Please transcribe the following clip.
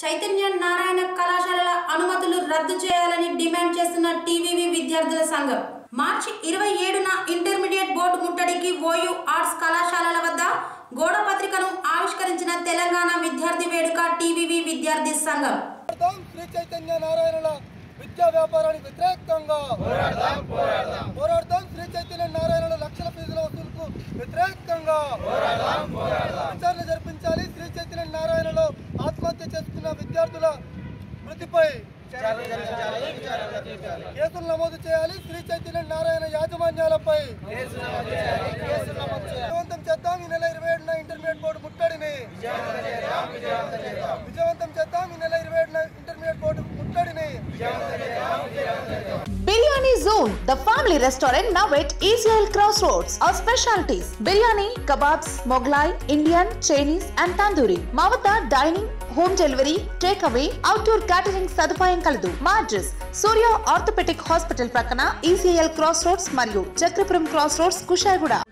చైతన్య నారాయణ కళాశాలల అనుమతులు రద్దు చేయాలని డిమాండ్ చేస్తున్న టీవీవీ విద్యార్థుల సంఘం మార్చి ఇరవై ఏడున ఇంటర్మీడియట్ బోర్డు ముట్టడికి ఓయూ ఆర్ట్స్ కళాశాలల వద్ద గోడ పత్రికను ఆవిష్కరించిన తెలంగాణ విద్యార్థి వేడుక టీవీవీ విద్యార్థి సంఘం పోరాడదాం శ్రీ చైతన్య నారాయణుల విద్యా వ్యాపారానికి వ్యతిరేకంగా పోరాడదాం శ్రీ చైతన్య నారాయణుల లక్షల ఫీజుల వసూలుకు వ్యతిరేకంగా విచారణ జరిపించాలి శ్రీ చైతన్య నారాయణలో ఆత్మహత్య చేసుకున్న విద్యార్థుల మృతిపై కేసులు నమోదు చేయాలి శ్రీ చైతన్య నారాయణ యాజమాన్యాలపై విజయవంతం చేద్దాం ఈ నెల ఇరవై ఏడున ఇంటర్మీడియట్ బోర్డు ముట్టడిని విజయవంతం చేద్దాం ఈ నెల ఇరవై ఏడున ఇంటర్మీడియట్ బోర్డు ముట్టడిని Biryani Zone, the family restaurant now at Israel Crossroads. Our specialties biryani, kebabs, Moglai, Indian, Chinese, and tandoori. మా వద్ద dining home delivery take away outdoor catering సదుపాయం కలదు మా అడ్రస్ సూర్య ఆర్థోపెటిక్ హాస్పిటల్ ప్రక్కన ఈసీఎల్ క్రాస్ రోడ్స్ మరియు Chakrapuram cross roads Kushaiguda